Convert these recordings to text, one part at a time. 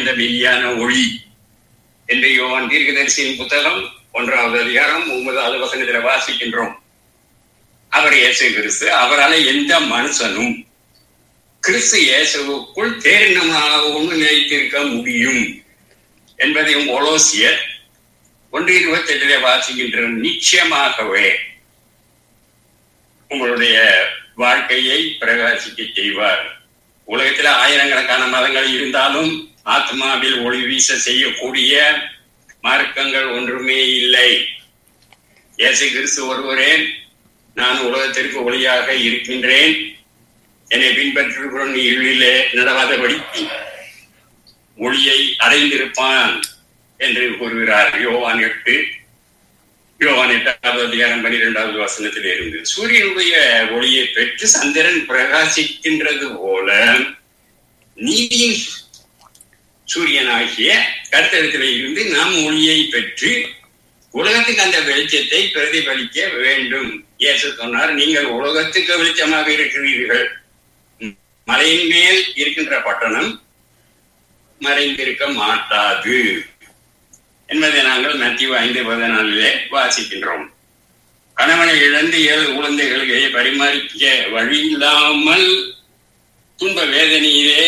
அந்த மெய்யான ஒளி என்று யோவான் தீர்க்கதரிசியின் புத்தகம் ஒன்றாவது அதிகாரம் ஒன்பதாவது வசனத்தில் வாசிக்கின்றோம் அவர் இயேசு கிறிஸ்து அவரால் எந்த மனுஷனும் கிறிஸ்து இயேசுவுக்குள் தேரினமாகவும் நிலைத்திருக்க முடியும் என்பதையும் ஒலோசியர் ஒன்று இருபத்தி எட்டிலே வாசிக்கின்ற நிச்சயமாகவே உங்களுடைய வாழ்க்கையை பிரகாசிக்க செய்வார் உலகத்தில் ஆயிரக்கணக்கான மதங்கள் இருந்தாலும் ஆத்மாவில் ஒளி வீச செய்யக்கூடிய மார்க்கங்கள் ஒன்றுமே இல்லை இயேசு கிறிஸ்து ஒருவரே நான் உலகத்திற்கு ஒளியாக இருக்கின்றேன் என்னை பின்பற்றுகிறோம் இருளிலே நடவாதபடி ஒளியை அடைந்திருப்பான் என்று கூறுகிறார் யோவான் எட்டு யோவான் எட்டாவது அதிகாரம் பனிரெண்டாவது வசனத்தில் இருந்து சூரியனுடைய ஒளியை பெற்று சந்திரன் பிரகாசிக்கின்றது போல நீதியின் சூரியனாகிய கர்த்தரிடத்தில் இருந்து நாம் ஒளியை பெற்று உலகத்துக்கு அந்த வெளிச்சத்தை பிரதிபலிக்க வேண்டும் இயேசு சொன்னார் நீங்கள் உலகத்துக்கு வெளிச்சமாக இருக்கிறீர்கள் மலையின் மேல் இருக்கின்ற பட்டணம் மறைந்திருக்க மாட்டாது என்பதை நாங்கள் மத்திய ஐந்து பதினாலிலே வாசிக்கின்றோம் கணவனை இழந்து ஏழு குழந்தைகளுக்கு பரிமாறிக்க வழி இல்லாமல் துன்ப வேதனையிலே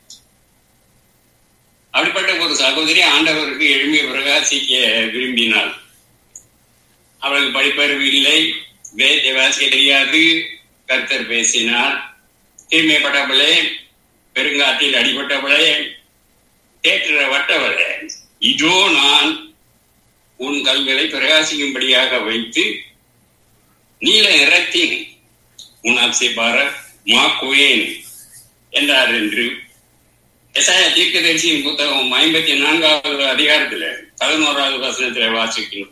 அப்படிப்பட்ட ஒரு சகோதரி ஆண்டவருக்கு எழுமி பிரகாசிக்க விரும்பினாள் அவளுக்கு படிப்பறிவு இல்லை வேதத்தை வாசிக்க தெரியாது கர்த்தர் பேசினார் தீமைப்பட்டவளே பெருங்காற்றில் அடிபட்டவளே தேற்ற வட்டவளே இதோ நான் உன் கல்களை பிரகாசிக்கும்படியாக வைத்து நீல நிறத்தின் உன் அப்சிபார மாக்குவேன் என்றார் என்று எசாய தீர்க்கதரிசியின் புத்தகம் ஐம்பத்தி நான்காவது அதிகாரத்தில் பதினோராவது வசனத்தில் வாசிக்கணும்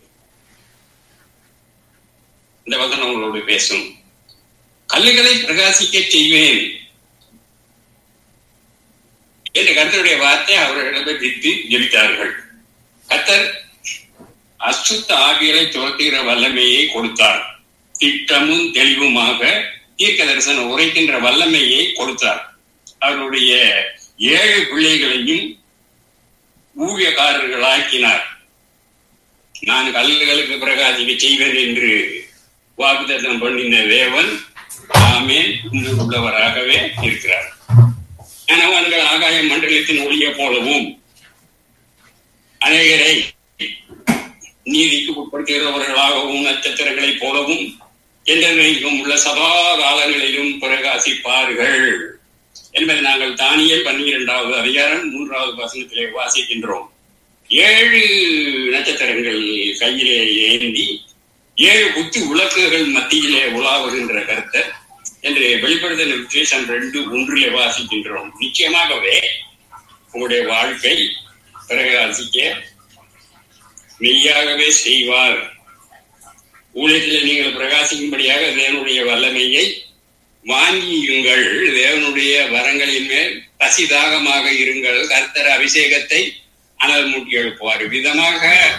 இந்த வசனம் உங்களோடு பேசும் கல்லுகளை பிரகாசிக்க செய்வேன் என்று கர்த்தருடைய வார்த்தை அவர்களிடம் திட்டு ஜெபித்தார்கள் கர்த்தர் அசுத்த ஆவியலை துரத்துகிற வல்லமையை கொடுத்தார் திட்டமும் தெளிவுமாக தீர்க்க தரிசனம் உரைக்கின்ற வல்லமையை கொடுத்தார் அவருடைய ஏழு பிள்ளைகளையும் ஊழியக்காரர்களாக்கினார் நான் கல்லுகளுக்கு பிரகாசிக்க செய்வேன் என்று வாக்குத்தம் பண்ணின தேவன் தாமே உள்ளவராகவே இருக்கிறார் கணவன்கள் ஆகாய மண்டலத்தின் ஒளிய போலவும் அநேகரை நீதிக்கு உட்படுத்துகிறவர்களாகவும் நட்சத்திரங்களைப் போலவும் என்றென்றைக்கும் உள்ள சதா காலங்களிலும் பிரகாசிப்பார்கள் என்பதை நாங்கள் தானியல் பன்னிரெண்டாவது அதிகாரம் மூன்றாவது வசனத்திலே வாசிக்கின்றோம் ஏழு நட்சத்திரங்கள் கையிலே ஏந்தி ஏழு குத்து விளக்குகள் மத்தியிலே உலாவுகின்ற கருத்தை என்று வெளிப்படுத்த விசேஷம் ரெண்டு ஒன்றிலே வாசிக்கின்றோம் நிச்சயமாகவே உங்களுடைய வாழ்க்கை பிரகாசிக்க மெய்யாகவே செய்வார் ஊழியத்தில் நீங்கள் பிரகாசிக்கும்படியாக தேவனுடைய வல்லமையை வாங்கியுங்கள் தேவனுடைய வரங்களின் மேல் பசிதாகமாக இருங்கள் கர்த்தர் அபிஷேகத்தை அனல் மூட்டி எழுப்புவார் விதமாக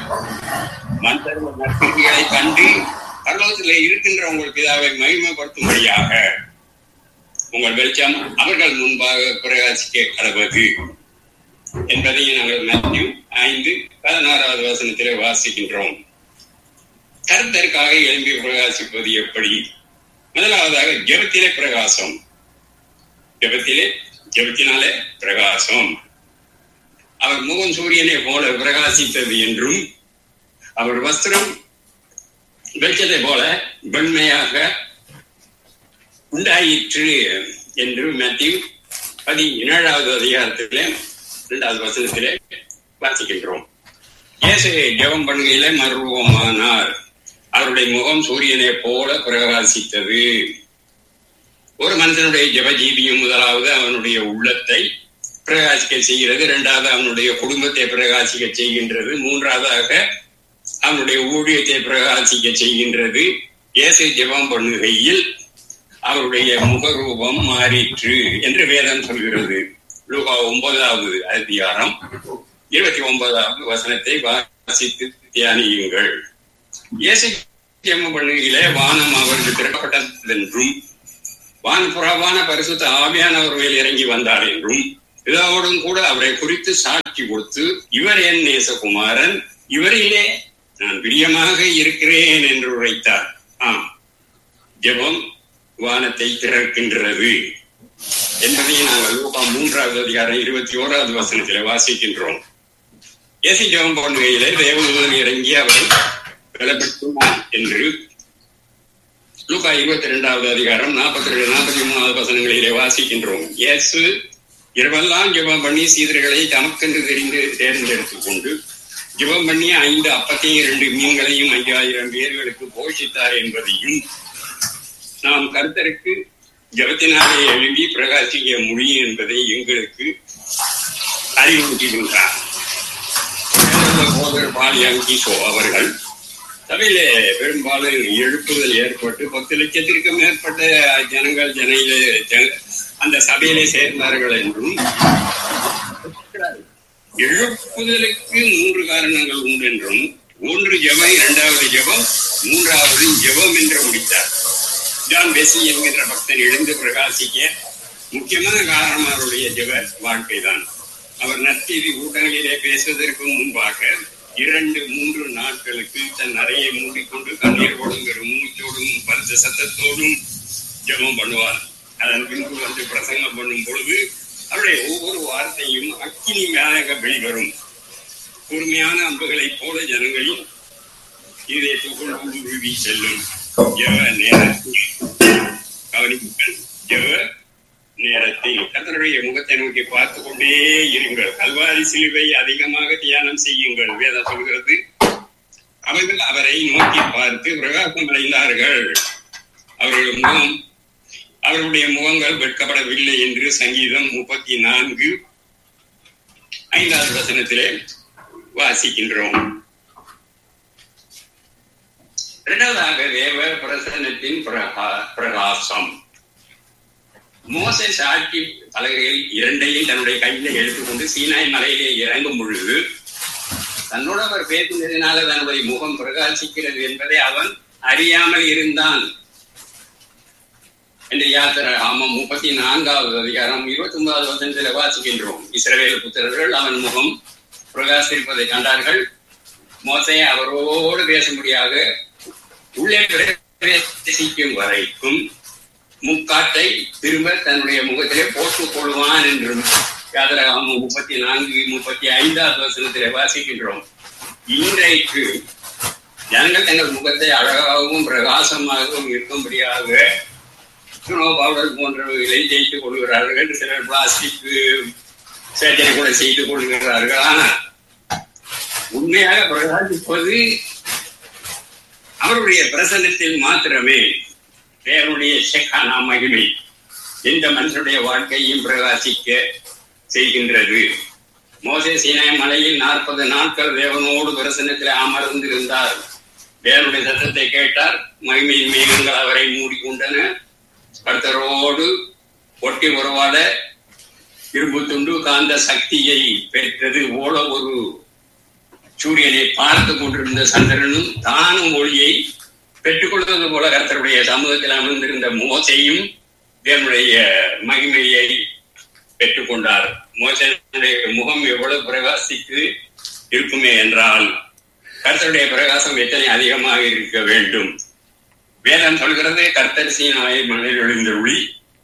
மந்திர நற்கிரிகளை கண்டு பரலோகத்தில் இருக்கின்ற உங்கள் பிதாவை மகிமைப்படுத்தும்படியாக உங்கள் வெளிச்சம் அவர்கள் முன்பாக பிரகாசிக்க கடவது என்பதையும் நாங்கள் மேத்யூ ஐந்து பதினாறாவது வசனத்திலே வாசிக்கின்றோம் கருத்தருக்காக எழும்பி பிரகாசிப்பது எப்படி முதலாவதாக ஜபத்திலே பிரகாசம் ஜபத்திலே ஜபத்தினாலே பிரகாசம் அவர் முகம் சூரியனை போல பிரகாசித்தது என்றும் அவர் வஸ்திரம் வெளிச்சத்தை போல வெண்மையாக உண்டாயிற்று என்று மேத்யூ பதினேழாவது அதிகாரத்திலே இரண்டாவது வசனத்திலே வாசிக்கின்றோம் இயேசு ஜெபம் பண்ணுகையிலே மருவமானார் அவருடைய முகம் சூரியனை போல பிரகாசித்தது ஒரு மனிதனுடைய ஜபஜீவியம் முதலாவது அவனுடைய உள்ளத்தை பிரகாசிக்க செய்கிறது இரண்டாவது அவனுடைய குடும்பத்தை பிரகாசிக்க செய்கின்றது மூன்றாவதாக அவனுடைய ஊழியத்தை பிரகாசிக்க செய்கின்றது இயேசு ஜெபம் பண்ணுகையில் அவருடைய முகரூபம் மாறிற்று என்று வேதம் சொல்கிறது லூகா ஒன்பதாவது அதிகாரம் இருபத்தி ஒன்பதாவது வசனத்தை வாசித்து தியானியுங்கள் இயேசு ஜெபம் பண்ணுகையிலே வானம் அவருக்கு திறக்கப்பட்டதென்றும் வான் புறவான பரிசுத்த ஆவியானவர் மேல் இறங்கி வந்தார் என்றும் இதோடும் கூட அவரை குறித்து சாட்சி கொடுத்து இவர் என் நேசகுமாரன் இவரிலே நான் பிரியமாக இருக்கிறேன் என்று உரைத்தார் ஆம் ஜெபம் வானத்தை திறக்கின்றது என்பதை நாங்கள் லூகா மூன்றாவது அதிகாரம் இருபத்தி ஓராவது வசனத்தில் வாசிக்கின்றோம் இயேசு ஜெபம் பண்ணுகையிலே தேவதூதன் இறங்கி அவரை பலப்படுத்துவான் என்று லூகா இருபத்தி இரண்டாவது அதிகாரம் நாற்பத்தி ரெண்டு நாற்பத்தி மூணாவது வசனங்களிலே வாசிக்கின்றோம் இயேசு இரவெல்லாம் ஜெபம் பண்ணி சீதர்களை தமக்கென்று தெரிந்து தேர்ந்தெடுத்துக் கொண்டு ஜெபம் பண்ணி ஐந்து அப்பத்தையும் இரண்டு மீன்களையும் ஐயாயிரம் பேர்களுக்கு போஷித்தார் என்பதையும் நாம் கருத்தருக்கு ஜபத்தினாலே எழுதி பிரகாசிக்க முடியும் என்பதை எங்களுக்கு அறிவுறுத்துகின்றார் போதர் பாலியங்கிசோ அவர்கள் சபையிலே பெரும்பாலும் எழுப்புதல் ஏற்பட்டு பத்து லட்சத்திற்கு மேற்பட்ட ஜனங்கள் ஜனையிலே ஜ- அந்த சபையிலே சேர்ந்தார்கள் என்றும் எழுப்புதலுக்கு மூன்று காரணங்கள் உண்டு என்றும் ஒன்று ஜெபம் இரண்டாவது ஜெபம் மூன்றாவது ஜெபம் என்று முடித்தார் ஜான் பெசி என்கின்ற பக்தன் எழுந்து பிரகாசிக்க முக்கியமான காரணம் அவருடைய ஜெப வாழ்க்கை தான் அவர் நற்செய்தி கூட்டங்களிலே பேசுவதற்கு முன்பாக இரண்டு மூன்று நாட்களுக்கு தன் அறையை மூடிக்கொண்டு கண்ணீர் கொடுங்கிற மூச்சோடும் பரிச சத்தத்தோடும் ஜெபம் பண்ணுவார் அதன் பின்பு வந்து பிரசங்கம் பண்ணும் பொழுது அவருடைய ஒவ்வொரு வார்த்தையும் அக்கினியாக வெளிவரும் கூர்மையான அம்புகளைப் போல ஜனங்களின் இதயத்துக்குள் ஊடுருவி செல்லும் ஜெப நேரத்தில் கவனிப்புகள் ஜெப நேரத்தில் கர்த்தருடைய முகத்தை நோக்கி பார்த்து கொண்டே இருங்கள் கல்வாரி சிலுவை அதிகமாக தியானம் செய்யுங்கள் வேதம் சொல்கிறது அவர்கள் அவரை நோக்கி பார்த்து பிரகாசம் அடைந்தார்கள் அவர்கள் முகம் அவர்களுடைய முகங்கள் வெட்கப்படவில்லை என்று சங்கீதம் முப்பத்தி நான்கு ஐந்தாவது வசனத்திலே வாசிக்கின்றோம் இரண்டாவதாக தேவ பிரசன்னத்தின் பிரகா- பிரகாசம் மோசே சாட்சி பலகையில் இரண்டையும் தன்னுடைய கையில எடுத்துக்கொண்டு சீனாய் மலையிலே இறங்கும் பொழுது தன்னோடு அவர் பேசினதினால தன்னுடைய முகம் பிரகாசிக்கிறது என்பதை அவன் அறியாமல் இருந்தான் என்று யாத்திரை ஆமாம் முப்பத்தி நான்காவது அதிகாரம் இருபத்தி ஒன்பதாவது வசனத்தில் வாசிக்கின்றோம் இஸ்ரவேல் புத்திரர்கள் அவன் முகம் பிரகாசிப்பதை கண்டார்கள் மோசே அவரோடு பேசும்படியாக உள்ளே பிரவேசிக்கும் வரைக்கும் முக்காட்டை திரும்ப தன்னுடைய முகத்திலே போட்டுக் கொள்வான் என்றும் யாத்திராகமம் முப்பத்தி நான்கு முப்பத்தி ஐந்தாவது வசனத்திலே வாசிக்கின்றோம் இன்றைக்கு ஜனங்கள் தங்கள் முகத்தை அழகாகவும் பிரகாசமாகவும் இருக்கும்படியாக சுனோ பவுடர் போன்றவைகளை தேய்த்துக் கொள்கிறார்கள் சிலர் பிளாஸ்டிக் சர்ஜரி கூட செய்து கொள்கிறார்கள் ஆனால் உண்மையாக பிரகாசிப்பது அவருடைய பிரசன்னத்தில் மாத்திரமே தேவனுடைய செக்கானா மகிமை எந்த மனுஷனுடைய வாழ்க்கையும் பிரகாசிக்க செய்கின்றது மோசே சீனாய் மலையில் நாற்பது நாட்கள் தேவனோடு பிரசன்னத்தில் அமர்ந்திருந்தார் தேவனுடைய சத்தத்தை கேட்டார் மகிமையின் மேகங்கள் அவரை மூடிக்கொண்டன கர்த்தரோடு ஒட்டி உறவாட இரும்பு துண்டு காந்த சக்தியை பெற்றது போல ஒரு சூரியனை பார்த்து கொண்டிருந்த சந்திரனும் தானும் ஒளியை பெற்றுக்கொள்வது போல கர்த்தருடைய சமூகத்தில் அமர்ந்திருந்த மோசையும் தேவனுடைய மகிமையை பெற்றுக்கொண்டார் மோசனுடைய முகம் எவ்வளவு பிரகாசித்து இருக்குமே என்றால் கர்த்தருடைய பிரகாசம் எத்தனை அதிகமாக இருக்க வேண்டும் வேதம் சொல்கிறது கர்த்தர் சீனாய் மலையில் எழுந்த ஒளி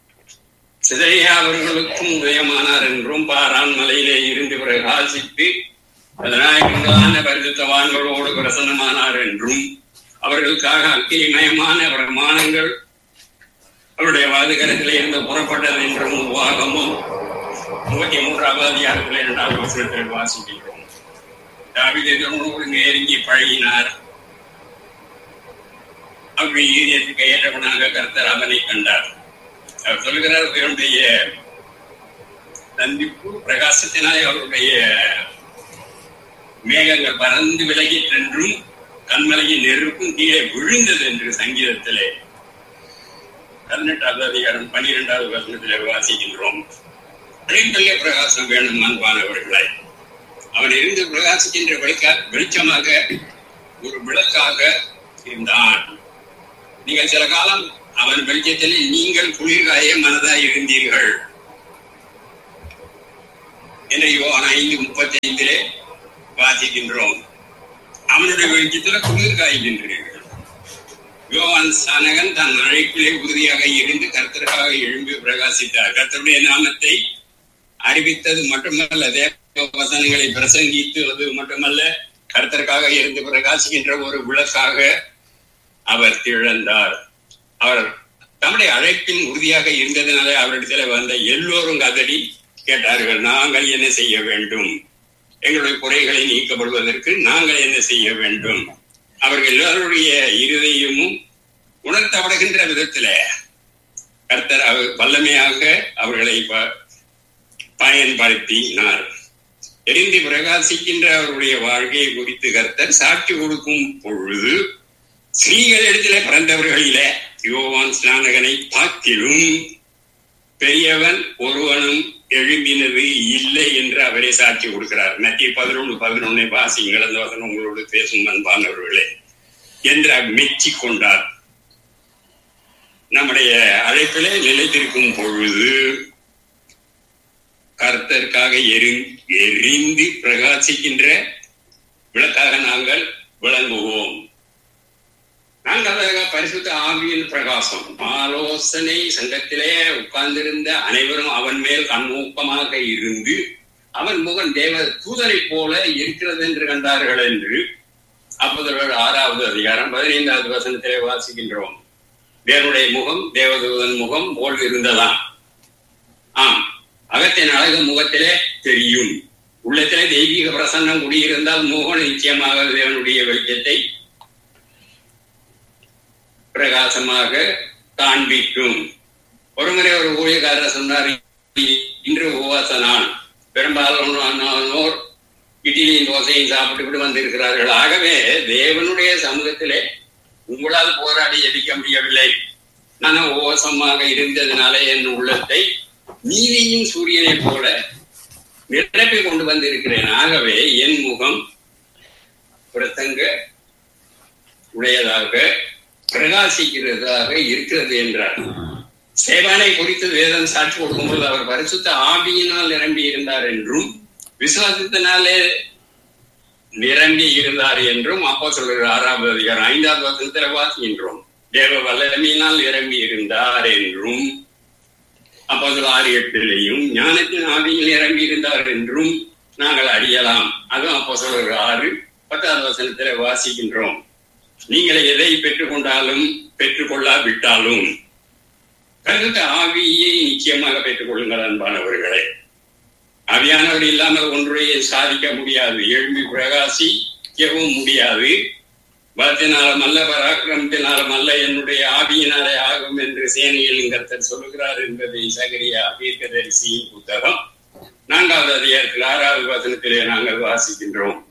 சிதையா அவர்களுக்கும் உதயமானார் என்றும் பாரான் மலையிலே இருந்து பிரகாசித்து பதினாயிரங்களான பரிசுத்தவான்களோடு பிரசன்னமானார் என்றும் அவர்களுக்காக அக்கினிமயமான பிரமாணங்கள் அவருடைய வாதுகரத்திலே இருந்து புறப்பட்டது என்றும் உருவாகமும் முப்பத்தி மூன்றாவது அதிகாரத்தில் இரண்டாவது வசனத்தில் வாசிக்கின்றோம் தாவிதோடு நெருங்கி பழகினார் அவருடைய ஈரியத்துக்கு ஏற்றவனாக கர்த்தர் அவனை கண்டார் அவர் சொல்கிறார் இவருடைய சந்திப்பு பிரகாசத்தினாலே அவருடைய மேகங்கள் பறந்து விலகி சென்றும் கண்மலையின் நெருப்பும் கீழே விழுந்தது என்று சங்கீதத்திலே பதினெட்டாவது அதிகாரம் பன்னிரெண்டாவது வசனத்திலே வாசிக்கின்றோம் அனைத்தல்ல பிரகாசம் வேணும் அன்பானவர்களை அவன் இருந்து பிரகாசிக்கின்ற வெளிக்கா வெளிச்சமாக ஒரு விளக்காக இருந்தான் நீங்கள் சில காலம் அவன் வெளிச்சத்தில் நீங்கள் குளிர்காய மனதாய் இருந்தீர்கள் என்ற யோகான் ஐந்து முப்பத்தி ஐந்திலே வாசிக்கின்றோம் அவனுடைய வெளிச்சத்துல குளிர் காய்கின்றீர்கள் யோவான் சானகன் தன் அழைப்பிலே உறுதியாக இருந்து கர்த்தருக்காக எழும்பி பிரகாசித்தார் கர்த்தருடைய நாமத்தை அறிவித்தது மட்டுமல்ல தேவ வசனங்களை பிரசங்கித்தது மட்டுமல்ல கர்த்தருக்காக இருந்து பிரகாசிக்கின்ற ஒரு விளக்காக அவர் திழந்தார் அவர் தம்முடைய அழைப்பின் உறுதியாக இருந்ததினாலே அவரிடத்துல வந்த எல்லோரும் கதறி கேட்டார்கள் நாங்கள் என்ன செய்ய வேண்டும் எங்களுடைய குறைகளை நீக்கப்படுவதற்கு நாங்கள் என்ன செய்ய வேண்டும் அவர்கள் எல்லாருடைய இருதயமும் உணர்த்தப்படுகின்ற விதத்துல கர்த்தர் அவர் வல்லமையாக அவர்களை ப- பயன்படுத்தினார் எரிந்து பிரகாசிக்கின்ற அவருடைய வாழ்க்கையை குறித்து கர்த்தர் சாட்சி கொடுக்கும் பொழுது ஸ்ரீகளிடத்தில பிறந்தவர்களிலே யோவான் ஸ்நானகனை பார்க்கிலும் பெரியவன் ஒருவனும் எழும்பினது இல்லை என்று அவரே சாட்சி கொடுக்கிறார் மத்திய பதினொன்று பதினொன்னை வாசிங்கள் அந்த வசனம் உங்களோடு பேசும் அன்பானவர்களே என்று மெச்சி கொண்டார் நம்முடைய அழைப்பிலே நிலைத்திருக்கும் பொழுது கர்த்தருக்காக எரி எரிந்து பிரகாசிக்கின்ற விளக்காக நாங்கள் விளங்குவோம் நாங்கள் பரிசுத்த ஆவியின் பிரகாசம் ஆலோசனை சங்கத்திலே உட்கார்ந்திருந்த அனைவரும் அவன் மேல் கண்மூக்கமாக இருந்து அவன் முகம் தேவ தூதரை போல இருக்கிறது என்று கண்டார்கள் என்று அப்போதர்கள் ஆறாவது அதிகாரம் பதினைந்தாவது வசனத்திலே வாசிக்கின்றோம் தேவனுடைய முகம் தேவதூதன் முகம் போல் இருந்ததாம் ஆம் அகத்தின் அழகு முகத்திலே தெரியும் உள்ளத்திலே தெய்வீக பிரசன்னம் குடியிருந்தால் முகம் நிச்சயமாக தேவனுடைய வெளிச்சத்தை பிரகாசமாக காண்பிக்கும் ஒருமுறை ஒரு ஊழியக்காரர் சொன்னார் இன்று உபவாச நாள் பெரும்பாலானோர் இட்லியும் தோசையும் சாப்பிட்டு வந்திருக்கிறார்கள் ஆகவே தேவனுடைய சமூகத்திலே உங்களால் போராடி எதிக்க முடியவில்லை நான் உபவாசமாக இருந்ததினாலே என் உள்ளத்தை நீதியின் சூரியனை போல நிரப்பி கொண்டு வந்திருக்கிறேன் ஆகவே என் முகம் பிரசங்க உடையதாக பிரகாசிக்கிறதாக இருக்கிறது என்றார் சேவானை குறித்து வேதம் சாட்சி கொடுக்கும்போது அவர் பரிசுத்த ஆவியினால் நிரம்பி இருந்தார் என்றும் விசுவாசத்தினாலே நிரம்பி இருந்தார் என்றும் அப்போ சொல்கிற ஆறாவது அதிகாரம் ஐந்தாவது வசனத்தில் வாசிக்கின்றோம் தேவ வல்லமையினால் நிரம்பி இருந்தார் என்றும் அப்போ ஆறு எட்டிலையும் ஞானத்தின் ஆவியில் நிரம்பி இருந்தார் என்றும் நாங்கள் அறியலாம் அதுவும் அப்போ சொல்கிற ஆறு பத்தாவது வசனத்தில வாசிக்கின்றோம் நீங்கள் எதை பெற்றுக்கொண்டாலும் பெற்றுக்கொள்ளாவிட்டாலும் கருத்து ஆவியை நிச்சயமாக பெற்றுக் கொள்ளுங்கள் அன்பானவர்களே ஆவியானவர் இல்லாமல் ஒன்றையும் சாதிக்க முடியாது எழும்பி பிரகாசிக்கவும் முடியாது பலத்தினாலும் அல்ல பராக்கிரமத்தினாலும் அல்ல என்னுடைய ஆவியினாலே ஆகும் என்று சேனையில் கர்த்தர் சொல்லுகிறார் என்பதை சகரியா தீர்க்கதரிசியின் புத்தகம் நான்காவது அதிகாரத்தில் ஆறாவது வசனத்திலே நாங்கள் வாசிக்கின்றோம்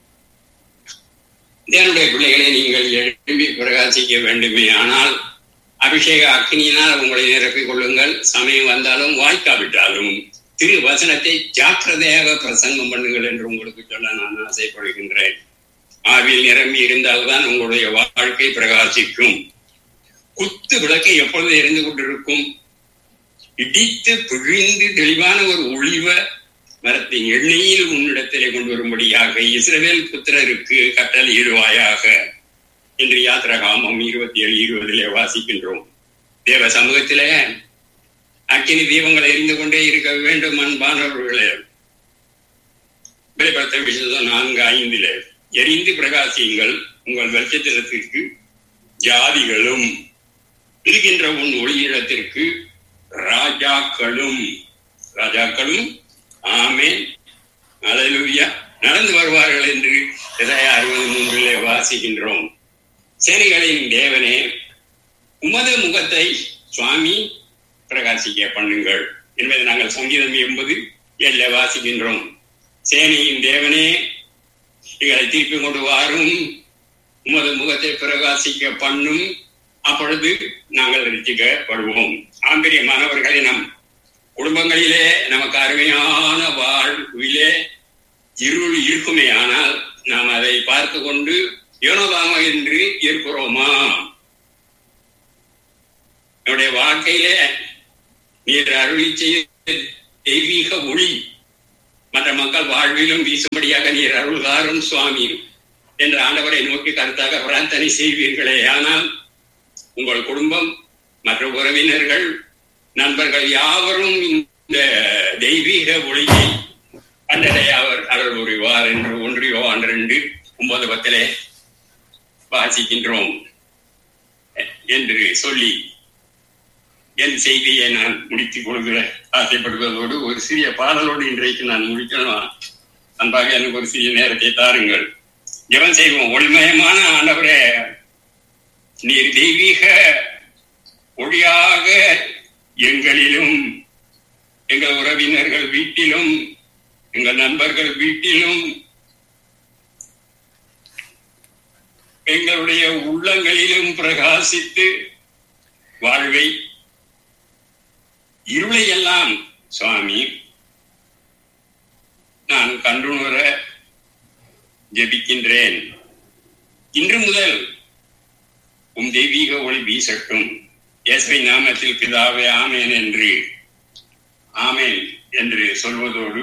தேவனுடைய பிள்ளைகளை நீங்கள் எழுப்பி பிரகாசிக்க வேண்டுமே ஆனால் அபிஷேக அக்னியினால் உங்களை நிரப்பிக் கொள்ளுங்கள் சமயம் வந்தாலும் வாய்க்காவிட்டாலும் திரு வசனத்தை ஜாக்கிரதையாக பிரசங்கம் பண்ணுங்கள் என்று உங்களுக்கு சொல்ல நான் ஆசைப்படுகின்றேன் ஆவியில் நிரம்பி இருந்தால்தான் உங்களுடைய வாழ்க்கை பிரகாசிக்கும் குத்து விளக்கை எப்பொழுது எரிந்து கொண்டிருக்கும் இடித்து பிழிந்து தெளிவான ஒரு ஒளிவ மரத்தின் எண்ணெயில் உன்னிடத்திலே கொண்டு வரும்படியாக இஸ்ரவேல் புத்திரருக்கு கட்டளை இடுவாயாக என்று யாத்திரகாமம் இருபத்தி ஏழு இருபதிலே வாசிக்கின்றோம் தேவ சமூகத்திலே அக்கினி தீபங்களை எரிந்து கொண்டே இருக்க வேண்டும் அன்பானவர்களே வெளிப்படுத்த விஷயம் நான்கு ஐந்திலே எரிந்து பிரகாசியுங்கள் உங்கள் வெளிச்சத்திற்கு ஜாதிகளும் இருக்கின்ற உன் ஒளியிடத்திற்கு ராஜாக்களும் ராஜாக்களும் ஆமேன் அலையிலுயா நடந்து வருவார்கள் என்று இதையா அறுபது மூன்றிலே வாசிக்கின்றோம் சேனைகளின் தேவனே உமது முகத்தை சுவாமி பிரகாசிக்க பண்ணுங்கள் என்பதை நாங்கள் சங்கீதம் என்பது எல்ல வாசிக்கின்றோம் சேனையின் தேவனே எங்களை திருப்பி கொண்டு வாரும் உமது முகத்தை பிரகாசிக்க பண்ணும் அப்பொழுது நாங்கள் ரசிக்கப்படுவோம் ஆம்பரியமானவர்களை நம் குடும்பங்களிலே நமக்கு அருமையான வாழ்விலே இருள் இருக்குமே ஆனால் நாம் அதை பார்த்து கொண்டு யோனதாம என்று இருக்கிறோமா என்னுடைய வாழ்க்கையிலே நீர் அருளி செய்த தெய்வீக ஒளி மற்ற மக்கள் வாழ்விலும் வீசும்படியாக நீர் அருள்காரும் சுவாமி என்ற ஆண்டவரை நோக்கி கருத்தாக பிரார்த்தனை செய்வீர்களே ஆனால் உங்கள் குடும்பம் மற்ற உறவினர்கள் நண்பர்கள் யாவரும் இந்த தெய்வீக ஒளியை கண்டடை அவர் அருள் புரிவார் என்று ஒன்றியோ அன்றெண்டு ஒன்பது பத்திலே வாசிக்கின்றோம் என்று சொல்லி என் செய்தியை நான் முடித்துக் கொள்கிற ஆசைப்படுவதோடு ஒரு சிறிய பாடலோடு இன்றைக்கு நான் முடிக்கணும் அன்பாக எனக்கு ஒரு சிறிய நேரத்தை தாருங்கள் ஜெபம் செய்வோம் ஒளிமயமான ஆண்டவரே நீர் தெய்வீக ஒளியாக எங்களிலும் எங்கள் உறவினர்கள் வீட்டிலும் எங்கள் நண்பர்கள் வீட்டிலும் எங்களுடைய உள்ளங்களிலும் பிரகாசித்து வாழ்வை இருளை எல்லாம் சுவாமி நான் கண்டுணர ஜெபிக்கின்றேன் இன்று முதல் உம் தெய்வீக ஒளி வீசட்டும் இயேசுவை நாமத்தில் பிதாவே ஆமேன் என்று ஆமேன் என்று சொல்வதோடு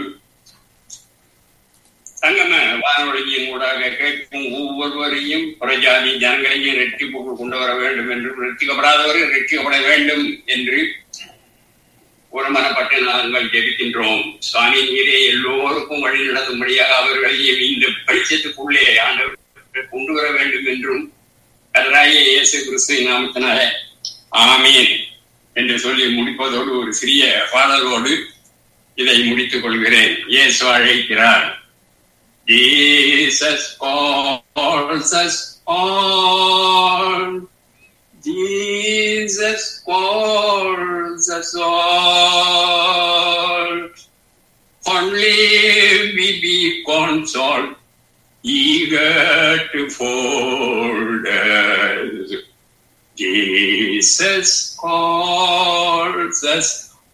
சங்கம வானொலியின் ஊடாக கேட்கும் ஒவ்வொருவரையும் புறஜாதி ஜனங்களையும் ரெட்டிப்புக்கு கொண்டு வர வேண்டும் என்றும் ரெட்டிக்கப்படாதவர்கள் ரெட்டிக்கப்பட வேண்டும் என்று ஒரு மனப்பட்டு நாங்கள் ஜெபிக்கின்றோம் சுவாமி நீரே எல்லோருக்கும் வழி நடத்தும்படியாக அவர்களையும் இந்த பரிசத்துக்குள்ளே ஆண்டவர் கொண்டு வர வேண்டும் என்றும் கர்ராய இயேசு கிறிஸ்துவின் நாமத்தினால ஆமீன் என்று சொல்லி முடிப்பதோடு ஒரு சிறிய பாடலோடு இதை முடித்துக் கொள்கிறேன் இயேசு அழைக்கிறார் Jesus calls us all. Jesus calls us all. Only we be consoled, eager to fold us. Jesus calls us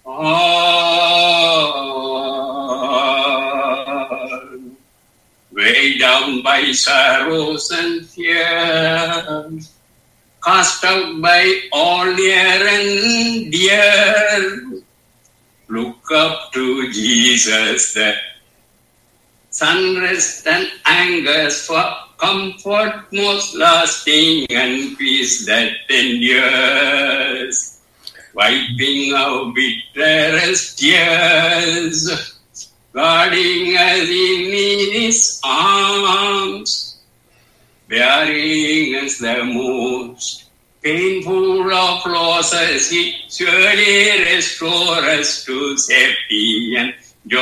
all. Weighed down by sorrows and fears, cast out by all near and dear. Look up to Jesus, the sunrest and angers for comfort most lasting and peace that endures. Wiping our bitterest tears, guarding us in his arms, bearing us the most painful of losses, he surely restore us to safety and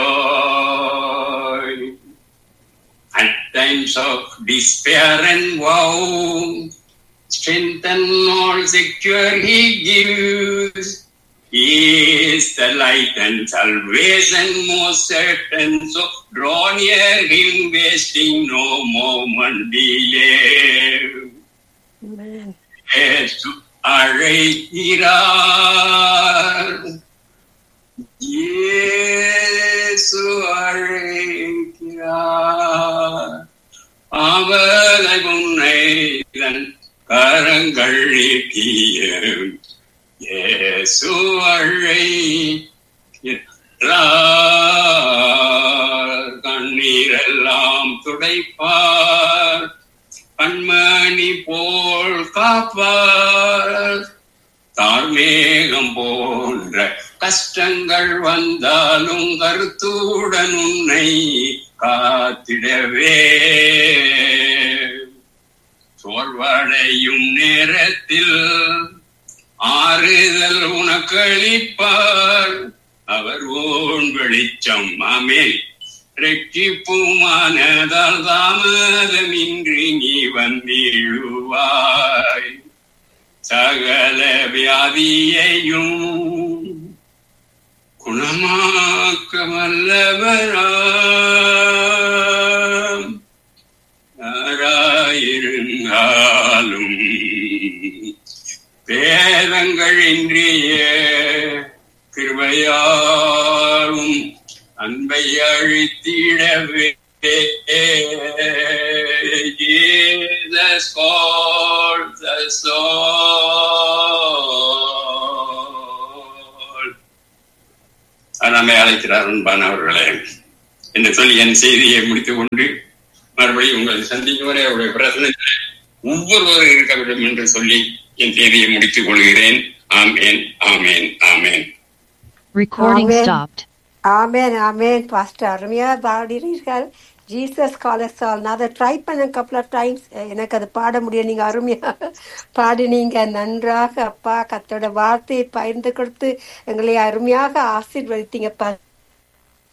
joy. At times of despair and woe, strength and all secure he gives. He is the light and salvation most certain. So draw near him, wasting no moment delay. Amen. இயேசு அழைக்கிறார் இயேசு அழைக்கிறார் அவளை உன்னை தன் கரங்கள் நீட்டிய இயேசு அழைக்கிறார் கண்ணீரெல்லாம் துடைப்பார் கண்மணி போல் காப்பார் தார்மேகம் போன்ற கஷ்டங்கள் வந்தாலும் கருத்துடன் உன்னை காத்திடவே சோர்வடையும் நேரத்தில் ஆறுதல் உனக்களிப்பார் அவர் ஓன் வெளிச்சம் அமேல் ரட்சிப்புமானதால் தாமதமின்றி நீ வந்திடுவாய் சகல வியாதியையும் குணமாக்க வல்லவராம் யாராயிருந்தாலும் பேதங்களின்றிய கிருபையாலும் அன்பை அழித்திடவே Jesus calls us all. நம்மை அழைக்கிறார் அன்பானவர்களே என்று சொல்லி என் செய்தியை முடித்துக் கொண்டு மறுபடியும் உங்களை சந்திக்கும் வரை அவருடைய பிரசனத்தில் ஒவ்வொருவரும் இருக்க வேண்டும் என்று சொல்லி என் செய்தியை முடித்துக் கொள்கிறேன் ஆமேன் ஆமேன் ஆமேன் Recording Amen. stopped. ஆமேன் ஆமேன் பாஸ்டர் அருமையா பாடினீர்கள் ஜீசஸ் காலஸ் ஆல் நான் அதை ட்ரை பண்ண கப்பல் ஆஃப் டைம்ஸ் எனக்கு அது பாட முடியும் நீங்க அருமையா பாடினீங்க நன்றாக அப்பா கத்தோட வார்த்தையை பகிர்ந்து கொடுத்து எங்களை அருமையாக ஆசீர்வதித்தீங்க